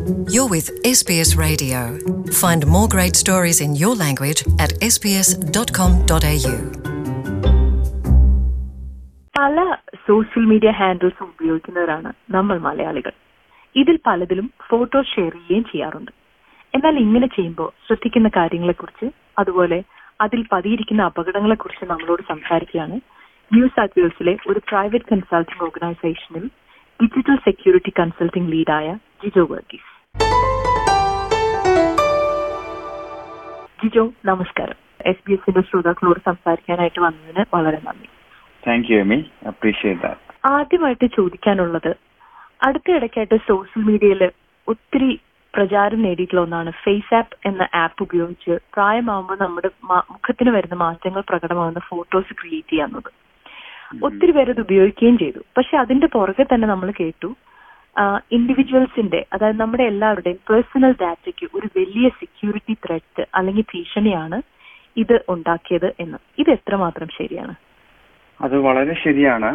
You're with SBS Radio. Find more great stories in your language at sbs.com.au. പല social media ഹാൻഡിൽസും ഉപയോഗിക്കുന്നവരാണ് നമ്മൾ മലയാളികൾ ഇതിൽ പലതിലും ഫോട്ടോ ഷെയർ ചെയ്യുകയും ചെയ്യാറുണ്ട് എന്നാൽ ഇങ്ങനെ ചെയ്യുമ്പോൾ ശ്രദ്ധിക്കുന്ന കാര്യങ്ങളെക്കുറിച്ച് അതുപോലെ അതിൽ പതിയിരിക്കുന്ന അപകടങ്ങളെക്കുറിച്ച് നമ്മളോട് സംസാരിക്കുകയാണ് ന്യൂസ് ആക്യുവൽസിലെ ഒരു പ്രൈവറ്റ് കൺസൾട്ടിംഗ് ഓർഗനൈസേഷനിൽ ഡിജിറ്റൽ സെക്യൂരിറ്റി കൺസൾട്ടിംഗ് ലീഡായ ജിജോ വർഗീസ് ജിജോ നമസ്കാരം എസ് ബി എസിന്റെ ശ്രോതാക്കളോട് സംസാരിക്കാനായിട്ട് വന്നതിന് വളരെ നന്ദി thank you Emy appreciate that ആദ്യമായിട്ട് ചോദിക്കാനുള്ളത് അടുത്ത ഇടയ്ക്കായിട്ട് സോഷ്യൽ മീഡിയയിൽ ഒത്തിരി പ്രചാരം നേടിയിട്ടുള്ള ഒന്നാണ് ഫേസ് ആപ്പ് എന്ന ആപ്പ് ഉപയോഗിച്ച് പ്രായമാകുമ്പോൾ നമ്മുടെ മ- മുഖത്തിന് വരുന്ന മാറ്റങ്ങൾ പ്രകടമാകുന്ന ഫോട്ടോസ് ക്രിയേറ്റ് ചെയ്യാവുന്നത് ഒത്തിരി പേര് ഇത് ഉപയോഗിക്കുകയും ചെയ്തു പക്ഷെ അതിന്റെ പുറകെ തന്നെ നമ്മൾ കേട്ടു ഇൻഡിവിജ്വൽസിന്റെ അതായത് നമ്മുടെ എല്ലാവരുടെയും പേഴ്സണൽ ഡാറ്റയ്ക്ക് ഒരു വലിയ സെക്യൂരിറ്റി ത്രെറ്റ് അല്ലെങ്കിൽ ഭീഷണിയാണ് ഇത് ഉണ്ടാക്കിയത് എന്ന് ഇത് എത്രമാത്രം ശരിയാണ് അത് വളരെ ശരിയാണ്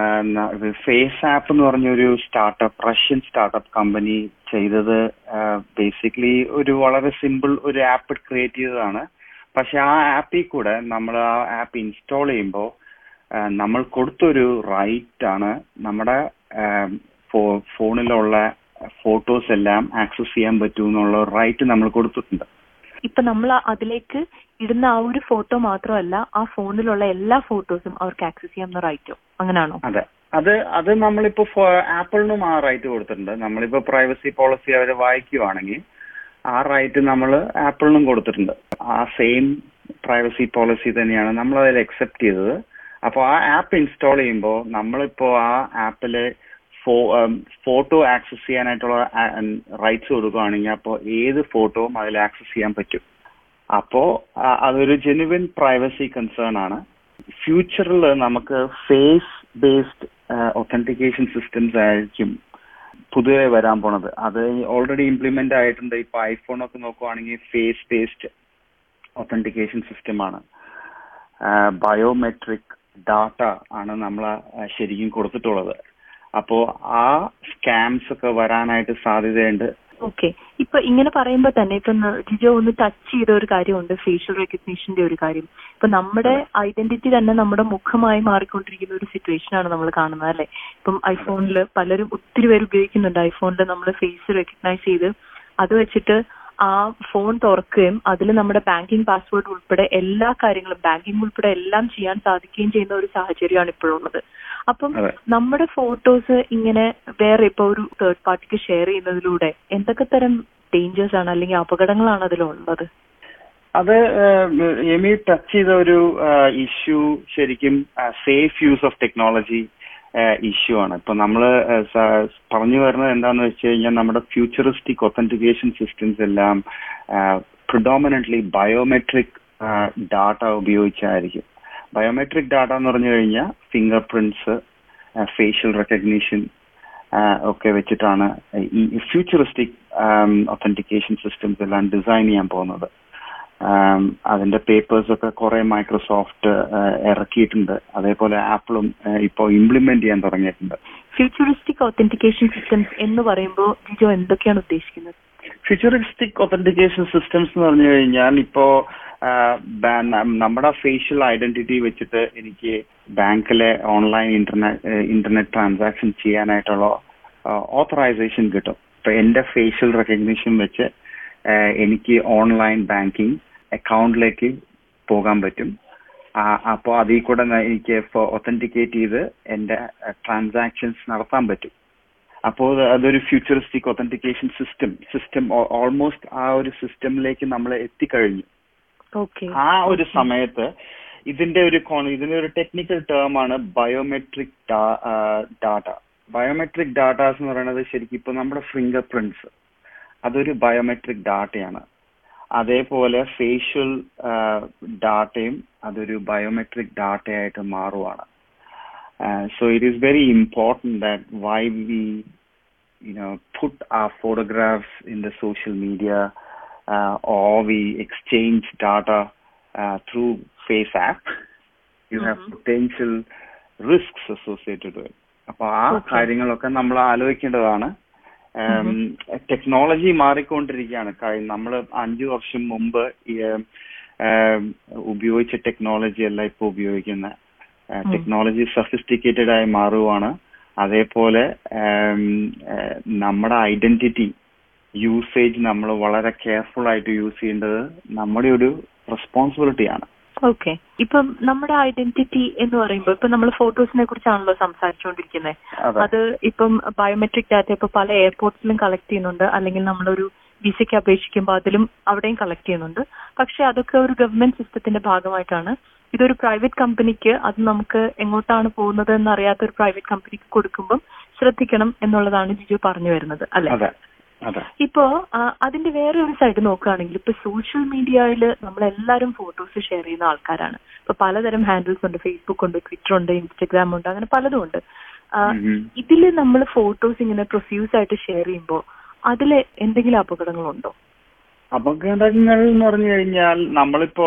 ഫേസ് ആപ്പ് എന്ന് പറഞ്ഞൊരു സ്റ്റാർട്ടപ്പ് റഷ്യൻ സ്റ്റാർട്ടപ്പ് കമ്പനി ചെയ്തത് ബേസിക്കലി ഒരു വളരെ സിമ്പിൾ ഒരു ആപ്പ് ക്രിയേറ്റ് ചെയ്തതാണ് പക്ഷെ ആ ആപ്പിൽ കൂടെ നമ്മൾ ആ ആപ്പ് ഇൻസ്റ്റാൾ ചെയ്യുമ്പോൾ നമ്മൾ കൊടുത്തൊരു റൈറ്റ് ആണ് നമ്മുടെ ഫോ- ഫോണിലുള്ള ഫോട്ടോസ് എല്ലാം ആക്സസ് ചെയ്യാൻ പറ്റൂ എന്നുള്ള റൈറ്റ് നമ്മൾ കൊടുത്തിട്ടുണ്ട് ഇപ്പൊ നമ്മൾ അതിലേക്ക് ഇടുന്ന ആ ഒരു ഫോട്ടോ മാത്രമല്ല ആ ഫോണിലുള്ള എല്ലാ ഫോട്ടോസും അവർക്ക് ആക്സസ് ചെയ്യാവുന്ന റൈറ്റോ അങ്ങനെയാണോ അതെ അത് അത് നമ്മളിപ്പോ ആപ്പിളിനും ആ റൈറ്റ് കൊടുത്തിട്ടുണ്ട് നമ്മളിപ്പോ പ്രൈവസി പോളിസി അവർ വായിക്കുവാണെങ്കിൽ ആ റൈറ്റ് നമ്മൾ ആപ്പിളിനും കൊടുത്തിട്ടുണ്ട് ആ സെയിം പ്രൈവസി പോളിസി തന്നെയാണ് നമ്മൾ അതിൽ അക്സെപ്റ്റ് ചെയ്തത് അപ്പോൾ ആ ആപ്പ് ഇൻസ്റ്റാൾ ചെയ്യുമ്പോൾ നമ്മളിപ്പോ ആ ആപ്പില് ഫോട്ടോ ആക്സസ് ചെയ്യാനായിട്ടുള്ള റൈറ്റ്സ് കൊടുക്കുകയാണെങ്കിൽ അപ്പോൾ ഏത് ഫോട്ടോവും അതിൽ ആക്സസ് ചെയ്യാൻ പറ്റും അപ്പോ ആ, അതൊരു ജെനുവിൻ പ്രൈവസി കൺസേൺ ആണ് ഫ്യൂച്ചറിൽ നമുക്ക് ഫേസ് ബേസ്ഡ് ഒത്തന്റിക്കേഷൻ സിസ്റ്റംസ് ആയിരിക്കും പുതുതായി വരാൻ പോണത് അത് ഓൾറെഡി ഇംപ്ലിമെന്റ് ആയിട്ടുണ്ട് ഇപ്പൊ ഐഫോൺ ഒക്കെ നോക്കുവാണെങ്കിൽ ഫേസ് ബേസ്ഡ് ഒത്തന്റിക്കേഷൻ സിസ്റ്റമാണ് ബയോമെട്രിക് ഡാറ്റ ആണ് നമ്മൾ ശരിക്കും കൊടുത്തിട്ടുള്ളത് അപ്പോ ആ സ്കാംസ് ഒക്കെ വരാനായിട്ട് സാധ്യതയുണ്ട് ഓക്കെ ഇപ്പൊ ഇങ്ങനെ പറയുമ്പോ തന്നെ ഇപ്പൊ ന- ജിജോ ഒന്ന് ടച്ച് ചെയ്ത ഒരു കാര്യമുണ്ട് ഫേഷ്യൽ റെക്കഗ്നീഷന്റെ ഒരു കാര്യം ഇപ്പൊ നമ്മുടെ ഐഡന്റിറ്റി തന്നെ നമ്മുടെ മുഖമായി മാറിക്കൊണ്ടിരിക്കുന്ന ഒരു സിറ്റുവേഷൻ ആണ് നമ്മൾ കാണുന്നത് അല്ലെ ഇപ്പം ഐഫോണിൽ പലരും ഒത്തിരി പേര് ഉപയോഗിക്കുന്നുണ്ട് ഐഫോണിൽ നമ്മൾ ഫേസ് റെക്കഗ്നൈസ് ചെയ്ത് അത് വെച്ചിട്ട് ആ ഫോൺ തുറക്കുകയും അതിൽ നമ്മുടെ ബാങ്കിങ് പാസ്വേഡ് ഉൾപ്പെടെ എല്ലാ കാര്യങ്ങളും ബാങ്കിങ് ഉൾപ്പെടെ എല്ലാം ചെയ്യാൻ സാധിക്കുകയും ചെയ്യുന്ന ഒരു സാഹചര്യമാണ് ഇപ്പോഴുള്ളത് അപ്പം അതെ. നമ്മുടെ ഫോട്ടോസ് ഇങ്ങനെ വേറെ ഇപ്പൊ ഒരു തേർഡ് പാർട്ടിക്ക് ഷെയർ ചെയ്യുന്നതിലൂടെ എന്തൊക്കെ തരം ഡേഞ്ചേഴ്സ് ആണ് അല്ലെങ്കിൽ അപകടങ്ങളാണ് അതിലുള്ളത് അത് എമി ടച്ച് ചെയ്ത ഒരു ഇഷ്യൂ ശരിക്കും safe use of technology issue ആണ് ഇപ്പൊ നമ്മൾ പറഞ്ഞു വരുന്നത് എന്താന്ന് വെച്ച് കഴിഞ്ഞാൽ നമ്മുടെ ഫ്യൂച്ചറിസ്റ്റിക് ഒത്തന്റിക്കേഷൻ സിസ്റ്റംസ് എല്ലാം പ്രിഡോമിനന്റ്ലി ബയോമെട്രിക് ഡാറ്റ ഉപയോഗിച്ചായിരിക്കും ബയോമെട്രിക് ഡാറ്റ എന്ന് പറഞ്ഞു കഴിഞ്ഞാൽ ഫിംഗർ പ്രിന്റ്സ് ഫേഷ്യൽ റെക്കഗ്നീഷൻ ഒക്കെ വെച്ചിട്ടാണ് ഈ ഫ്യൂച്ചറിസ്റ്റിക് ഒത്തന്റിക്കേഷൻ സിസ്റ്റംസ് എല്ലാം ഡിസൈൻ ചെയ്യാൻ പോകുന്നത് ആം, അതിന്റെ പേപ്പേഴ്സ് ഒക്കെ കുറെ മൈക്രോസോഫ്റ്റ് ഇറക്കിയിട്ടുണ്ട് അതേപോലെ ആപ്പിളും ഇപ്പോൾ ഇംപ്ലിമെന്റ് ചെയ്യാൻ തുടങ്ങിയിട്ടുണ്ട് ഫ്യൂച്ചറിസ്റ്റിക് ഒത്തന്റിക്കേഷൻ സിസ്റ്റംസ് എന്ന് പറയുമ്പോൾ ജിജോ എന്തൊക്കെയാണ് ഉദ്ദേശിക്കുന്നത് ഫ്യൂച്ചറിസ്റ്റിക് ഒത്തന്റിക്കേഷൻ സിസ്റ്റംസ് എന്ന് പറഞ്ഞു കഴിഞ്ഞാൽ ഇപ്പോ ആ, ബാ- ന- നമ്മുടെ ഫേഷ്യൽ ഐഡന്റിറ്റി വെച്ചിട്ട് എനിക്ക് ബാങ്കിലെ ഓൺലൈൻ ഇന്റർനെറ്റ് ഇന്റർനെറ്റ് ട്രാൻസാക്ഷൻ ചെയ്യാനായിട്ടുള്ള ഓത്തറൈസേഷൻ കിട്ടും ഇപ്പൊ എന്റെ ഫേഷ്യൽ റെക്കഗ്നിഷൻ വെച്ച് ആ, എനിക്ക് ഓൺലൈൻ ബാങ്കിങ് അക്കൗണ്ടിലേക്ക് പോകാൻ പറ്റും അപ്പോൾ അതിൽ കൂടെ ന- എനിക്ക് ഒത്തന്റിക്കേറ്റ് ചെയ്ത് എന്റെ ട്രാൻസാക്ഷൻസ് നടത്താൻ പറ്റും അപ്പോൾ അതൊരു futuristic authentication system system almost ആ ഒരു സിസ്റ്റമിലേക്ക് നമ്മൾ എത്തിക്കഴിഞ്ഞു ഓക്കെ ആ ഒരു സമയത്ത് ഇതിന്റെ ഒരു കോൺ- ഇതിന്റെ ഒരു ടെക്നിക്കൽ ടേം ആണ് ബയോമെട്രിക് ഡാറ്റ ബയോമെട്രിക് ഡാറ്റാസ് എന്ന് പറയുന്നത് ശരിക്കും ഇപ്പൊ നമ്മുടെ ഫിംഗർ പ്രിന്റ്സ് അതൊരു ബയോമെട്രിക് ഡാറ്റയാണ് അതേപോലെ ഫേഷ്യൽ ഡാറ്റയും അതൊരു ബയോമെട്രിക് ഡാറ്റയായിട്ട് മാറുവാണ് so it is very important that why we you know put our photographs in the social media uh, or we exchange data uh, through face app you have potential risks associated with അപ്പൊ ആ Okay. കാര്യങ്ങളൊക്കെ നമ്മൾ ആലോചിക്കേണ്ടതാണ് technology മാറിക്കൊണ്ടിരിക്കുകയാണ് നമ്മൾ അഞ്ചു വർഷം മുമ്പ് ഈ, ഏം, ഉപയോഗിച്ച ടെക്നോളജി അല്ല ഇപ്പൊ ഉപയോഗിക്കുന്ന ടെക്നോളജി സഫിസ്റ്റിക്കേറ്റഡ് ആയി മാറുവാണ് അതേപോലെ ഏം, ഏഹ്, നമ്മുടെ ഐഡന്റിറ്റി യൂസേജ് നമ്മൾ വളരെ കെയർഫുൾ ആയിട്ട് യൂസ് ചെയ്യേണ്ടത് നമ്മുടെ ഒരു റെസ്പോൺസിബിലിറ്റിയാണ് ഓക്കെ ഇപ്പം നമ്മുടെ ഐഡന്റിറ്റി എന്ന് പറയുമ്പോൾ ഇപ്പൊ നമ്മൾ ഫോട്ടോസിനെ കുറിച്ചാണല്ലോ സംസാരിച്ചുകൊണ്ടിരിക്കുന്നത് അതെ അത് ഇപ്പം ബയോമെട്രിക് ഡാറ്റ ഇപ്പൊ പല എയർപോർട്ട്സിലും കളക്ട് ചെയ്യുന്നുണ്ട് അല്ലെങ്കിൽ നമ്മളൊരു വിസയ്ക്ക് അപേക്ഷിക്കുമ്പോൾ അതിലും അവിടെയും കളക്ട് ചെയ്യുന്നുണ്ട് പക്ഷെ അതൊക്കെ ഒരു ഗവൺമെന്റ് സിസ്റ്റത്തിന്റെ ഭാഗമായിട്ടാണ് ഇതൊരു പ്രൈവറ്റ് കമ്പനിക്ക് അത് നമുക്ക് എങ്ങോട്ടാണ് പോകുന്നത് എന്നറിയാത്ത ഒരു പ്രൈവറ്റ് കമ്പനിക്ക് കൊടുക്കുമ്പം ശ്രദ്ധിക്കണം എന്നുള്ളതാണ് ജിജു പറഞ്ഞു വരുന്നത് അല്ലെ അതെ അതെ ഇപ്പോ ആ, അതിന്റെ വേറെ ഒരു സൈഡ് നോക്കുകയാണെങ്കിൽ ഇപ്പൊ സോഷ്യൽ മീഡിയയിൽ നമ്മളെല്ലാരും ഫോട്ടോസ് ഷെയർ ചെയ്യുന്ന ആൾക്കാരാണ് ഇപ്പൊ പലതരം ഹാൻഡിൽസ് ഉണ്ട് ഫേസ്ബുക്ക് ഉണ്ട് ട്വിറ്റർ ഉണ്ട് ഇൻസ്റ്റഗ്രാം ഉണ്ട് അങ്ങനെ പലതും ഉണ്ട് ആ, ഉം. ഇതില് നമ്മൾ ഫോട്ടോസ് ഇങ്ങനെ പ്രൊഫ്യൂസ് ആയിട്ട് ഷെയർ ചെയ്യുമ്പോൾ അതില് എന്തെങ്കിലും അപകടങ്ങളുണ്ടോ അപകടങ്ങൾ എന്ന് പറഞ്ഞു കഴിഞ്ഞാൽ നമ്മളിപ്പോ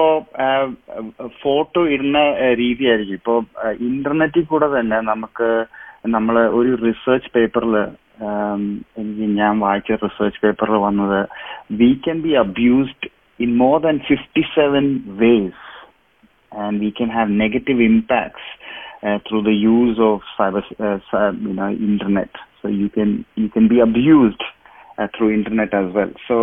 ഫോട്ടോ ഇടുന്ന ആ, രീതിയായിരിക്കും ഇപ്പോ ഇന്റർനെറ്റിൽ കൂടെ തന്നെ നമുക്ക് നമ്മൾ ഒരു റിസർച്ച് പേപ്പറിൽ എനിക്ക് ഞാൻ വായിച്ച റിസർച്ച് പേപ്പറിൽ വന്നത് we can be abused in more than fifty seven ways and we can have negative impacts uh, through the use of cyber, uh, cy- you know, internet. So you can you can be abused uh, through internet as well. So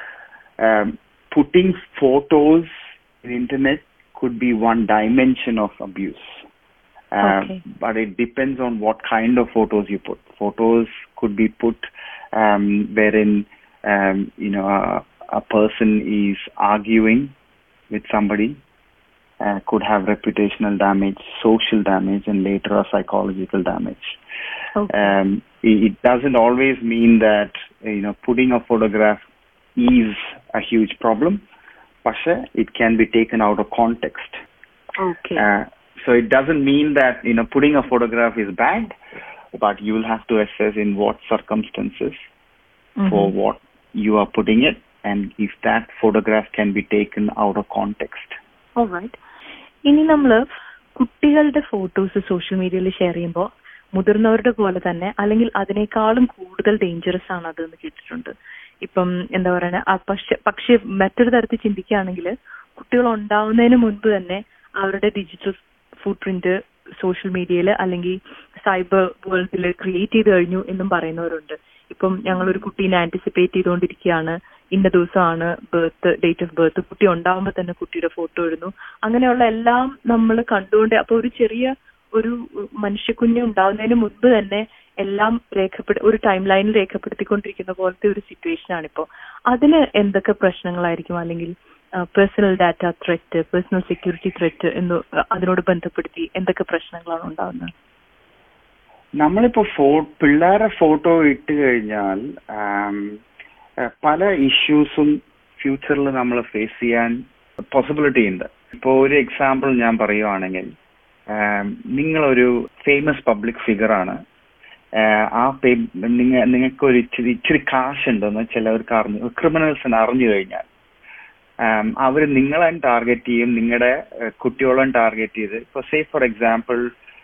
um, putting photos in internet could be one dimension of abuse. Uh, Okay. But it depends on what kind of photos you put. Photos could be put um, wherein um, you know a, a person is arguing with somebody uh, could have reputational damage, social damage, and later a psychological damage. Okay. Um, it, it doesn't always mean that you know putting a photograph is a huge problem, but it can be taken out of context. Okay Uh, so it doesn't mean that you know putting a photograph is bad, but you will have to assess in what circumstances for what you are putting it, and if that photograph can be taken out of context. All right ഇനി നമ്മള് കുട്ടികളുടെ photos social മീഡിയയിൽ share ചെയ്യുമ്പോൾ മുതിർന്നവരുടെ പോലെ തന്നെ അല്ലെങ്കിൽ അതിനേക്കാളും കൂടുതൽ ഡേഞ്ചറസ് ആണ് അത് എന്ന് കേട്ടിട്ടുണ്ട് ഇപ്പം എന്താ പറയണ ആ പക്ഷെ പക്ഷെ മറ്റൊരു തരത്തിൽ ചിന്തിക്കുകയാണെങ്കിൽ കുട്ടികൾ ഉണ്ടാവുന്നതിന് മുൻപ് തന്നെ അവരുടെ ഡിജിറ്റൽ ഫുട് പ്രിന്റ് സോഷ്യൽ മീഡിയയിൽ അല്ലെങ്കിൽ സൈബർ വേൾഡിൽ ക്രിയേറ്റ് ചെയ്ത് കഴിഞ്ഞു എന്നും പറയുന്നവരുണ്ട് ഇപ്പം ഞങ്ങൾ ഒരു കുട്ടീനെ ആന്റിസിപ്പേറ്റ് ചെയ്തുകൊണ്ടിരിക്കുകയാണ് ഇന്ന ദിവസമാണ് ബർത്ത് ഡേറ്റ് ഓഫ് ബർത്ത് കുട്ടി ഉണ്ടാവുമ്പോൾ തന്നെ കുട്ടിയുടെ ഫോട്ടോ ഇടുന്നു അങ്ങനെയുള്ള എല്ലാം നമ്മൾ കണ്ടുകൊണ്ട് അപ്പൊ ഒരു ചെറിയ ഒരു മനുഷ്യക്കുഞ്ഞ് ഉണ്ടാവുന്നതിന് മുൻപ് തന്നെ എല്ലാം രേഖപ്പെടു ഒരു ടൈം ലൈനിൽ രേഖപ്പെടുത്തിക്കൊണ്ടിരിക്കുന്ന പോലത്തെ ഒരു സിറ്റുവേഷൻ ആണിപ്പോ അതിന് എന്തൊക്കെ പ്രശ്നങ്ങളായിരിക്കും അല്ലെങ്കിൽ personal data threat personal security threat എന്ന് അതിനോട് ബന്ധപ്പെടുത്തി എന്തൊക്കെ പ്രശ്നങ്ങളാണ് ഉണ്ടാവുന്നത് നമ്മളിപ്പോ ഫോ പിള്ളേരെ ഫോട്ടോ ഇട്ട് കഴിഞ്ഞാൽ ആം, ഏഹ് പല ഇഷ്യൂസും ഫ്യൂച്ചറിൽ നമ്മൾ ഫേസ് ചെയ്യാൻ പോസിബിലിറ്റി ഉണ്ട് ഇപ്പോ ഒരു എക്സാമ്പിൾ ഞാൻ പറയുവാണെങ്കിൽ ആം, നിങ്ങളൊരു ഫേമസ് പബ്ലിക് ഫിഗർ ആണ് ആഹ് ആ പേ നിങ്ങ നിങ്ങൾക്ക് ഒരു ഇച്ചിരി ഇച്ചിരി കാശുണ്ടെന്ന് ചിലവർക്ക് അറിഞ്ഞു ക്രിമിനൽസിന് അറിഞ്ഞു കഴിഞ്ഞാൽ അവർ നിങ്ങളെ ടാർഗറ്റ് ചെയ്യും നിങ്ങളുടെ കുട്ടികളെ ടാർഗറ്റ് ചെയ്ത് ഇപ്പൊ say for example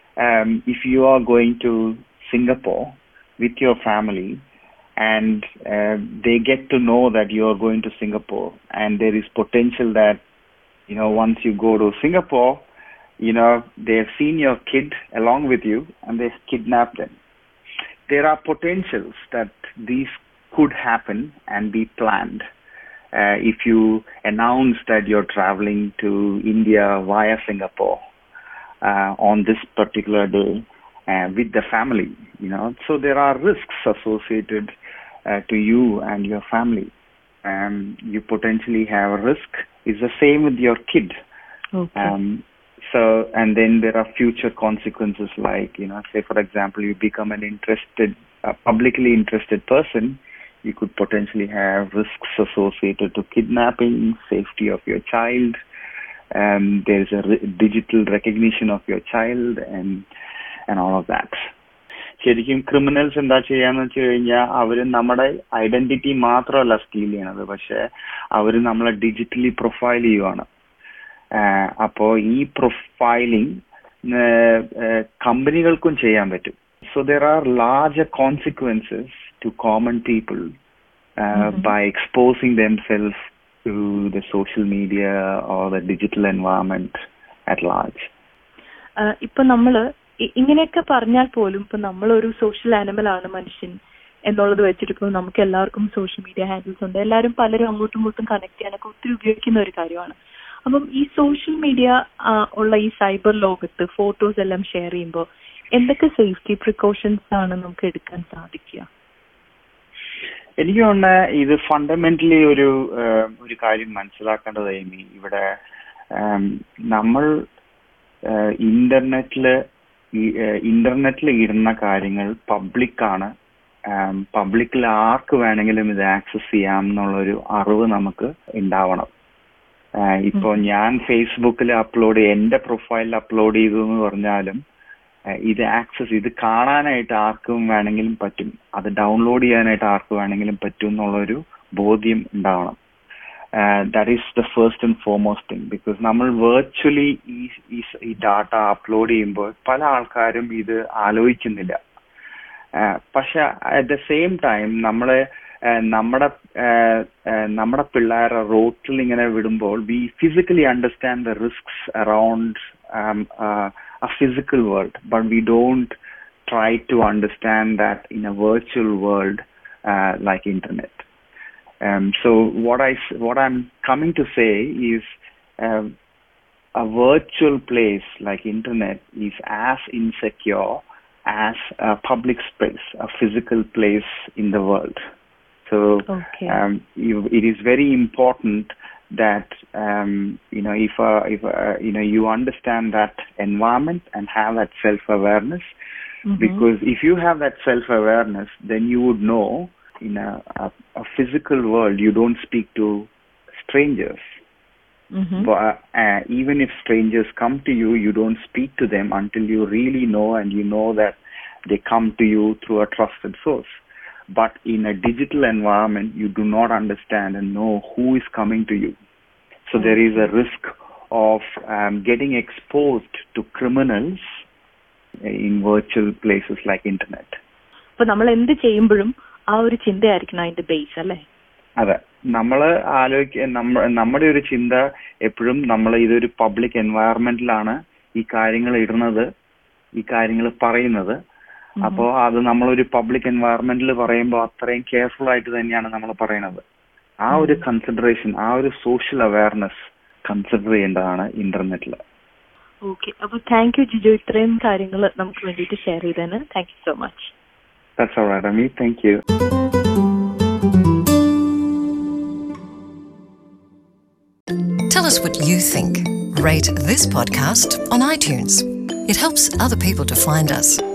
if you are going to Singapore with your family and uh, they get to know that you are going to Singapore and there is potential that you know once you go to Singapore you know they have seen your kid along with you and they've kidnapped them there are potentials that these could happen and be planned uh, if you announce that you're traveling to India via Singapore uh, on this particular day uh, with the family, you know. So there are risks associated uh, to you and your family. Um, you potentially have a risk. It's the same with your kid. Okay. Um, so, and then there are future consequences like, you know, say for example, you become an interested, uh, publicly interested person, you could potentially have risks associated to kidnapping, safety of your child. Um, there's a re- digital recognition of your child and and all of that. ശരിക്കും criminals എന്താ ചെയ്യാന്ന് വെച്ച് കഴിഞ്ഞാൽ അവര് നമ്മുടെ identity മാത്രമല്ല steel ചെയ്യണത് പക്ഷെ അവര് നമ്മളെ ഡിജിറ്റലി പ്രൊഫൈൽ ചെയ്യുവാണ് ആഹ് അപ്പോ ഈ പ്രൊഫൈലിംഗ് കമ്പനികൾക്കും ചെയ്യാൻ പറ്റും so there are large consequences to common people uh, by exposing themselves to the social media or the digital environment at large. Ah ഇപ്പൊ നമ്മള് ഇ- ഇങ്ങനെയൊക്കെ പറഞ്ഞാൽ പോലും ഇപ്പൊ നമ്മളൊരു സോഷ്യൽ ആനിമൽ ആണ് മനുഷ്യൻ എന്നുള്ളത് വെച്ചിട്ട് ഇപ്പൊ നമുക്ക് എല്ലാവർക്കും സോഷ്യൽ മീഡിയ ഹാൻഡിൽസ് ഉണ്ട് എല്ലാവരും പലരും അങ്ങോട്ടും ഇങ്ങോട്ടും കണക്ട് ചെയ്യാനൊക്കെ ഒത്തിരി ഉപയോഗിക്കുന്ന ഒരു കാര്യമാണ് അപ്പം ഈ സോഷ്യൽ മീഡിയ ഉള്ള ഈ സൈബർ ലോകത്ത് ഫോട്ടോസ് എല്ലാം ഷെയർ ചെയ്യുമ്പോൾ എന്തൊക്കെ സേഫ്റ്റി പ്രിക്കോഷൻസ് ആണ് നമുക്ക് എടുക്കാൻ സാധിക്കുക എനിക്ക് തോന്നുന്ന ഇത് ഫണ്ടമെന്റലി ഒരു ഏഹ്, ഒരു കാര്യം മനസ്സിലാക്കേണ്ടത് എമി ഇവിടെ ഏം, നമ്മൾ ഏഹ്, ഇന്റർനെറ്റില് ഈ- ഏഹ്, ഇന്റർനെറ്റിൽ ഇടുന്ന കാര്യങ്ങൾ പബ്ലിക്കാണ് പബ്ലിക്കിൽ ആർക്ക് വേണമെങ്കിലും ഇത് ആക്സസ് ചെയ്യാം എന്നുള്ളൊരു അറിവ് നമുക്ക് ഉണ്ടാവണം ഏഹ്, ഇപ്പൊ ഞാൻ ഫേസ്ബുക്കിൽ അപ്ലോഡ് എന്റെ പ്രൊഫൈലിൽ അപ്ലോഡ് ചെയ്തു എന്ന് പറഞ്ഞാലും ഏഹ്, ഇത് ആക്സസ് ഇത് കാണാനായിട്ട് ആർക്കും വേണമെങ്കിലും പറ്റും അത് ഡൗൺലോഡ് ചെയ്യാനായിട്ട് ആർക്ക് വേണമെങ്കിലും പറ്റും എന്നുള്ളൊരു ബോധ്യം ഉണ്ടാവണം that is the first and foremost thing because നമ്മൾ വെർച്വലി ഈ ഈ- ഈ ഡാറ്റ അപ്ലോഡ് ചെയ്യുമ്പോൾ പല ആൾക്കാരും ഇത് ആലോചിക്കുന്നില്ല ആഹ് പക്ഷെ അറ്റ് ദ സെയിം ടൈം നമ്മള് ആഹ് നമ്മുടെ ആഹ് ആഹ് നമ്മുടെ പിള്ളേരെ റോട്ടിൽ ഇങ്ങനെ വിടുമ്പോൾ we physically understand the risks around a physical world, but we don't try to understand that in a virtual world uh, like internet. Um, so what I s- what I'm coming to say is um, a virtual place like internet is as insecure as a public space, a physical place in the world. So Okay. um, you, it is very important that um, you know if uh, if uh, you know you understand that environment and have that self awareness because if you have that self awareness then you would know in a, a, a physical world you don't speak to strangers but uh, even if strangers come to you you don't speak to them until you really know and you know that they come to you through a trusted source but in a digital environment you do not understand and know who is coming to you so there is a risk of um, getting exposed to criminals in virtual places like internet അപ്പൊ നമ്മൾ എന്ത് ചെയ്യുമ്പോഴും ആ ഒരു ചിന്തയായിരിക്കണം അതിന്റെ base അല്ലേ അതെ നമ്മള് ആലോചിക്ക നമ്മ നമ്മുടെ ഒരു ചിന്ത എപ്പോഴും നമ്മൾ ഇതൊരു പബ്ലിക് എൻവയറമെന്റിലാണ് ഈ കാര്യങ്ങൾ ഇടുന്നത് ഈ കാര്യങ്ങൾ പറയുന്നത് അപ്പോ അത് നമ്മളൊരു പബ്ലിക് എൻവയറമെന്റിൽ പറയുമ്പോൾ അത്രയും കെയർഫുൾ ആയിട്ട് തന്നെയാണ് നമ്മൾ പറയുന്നത് ആ ഒരു കൺസിഡറേഷൻ ആ ഒരു സോഷ്യൽ അവയർനെസ് കൺസിഡർ ചെയ്യേണ്ടതാണ് ഇന്റർനെറ്റിൽ ഓക്കെ അപ്പൊ താങ്ക് യു ജിജോ ഇത്രയും കാര്യങ്ങൾ നമുക്ക് വേണ്ടിയിട്ട് ഷെയർ ചെയ്തതിന് thank you so much That's all right, Ami. Thank you. Tell us what you think. Rate this podcast on iTunes. It helps other people to find us.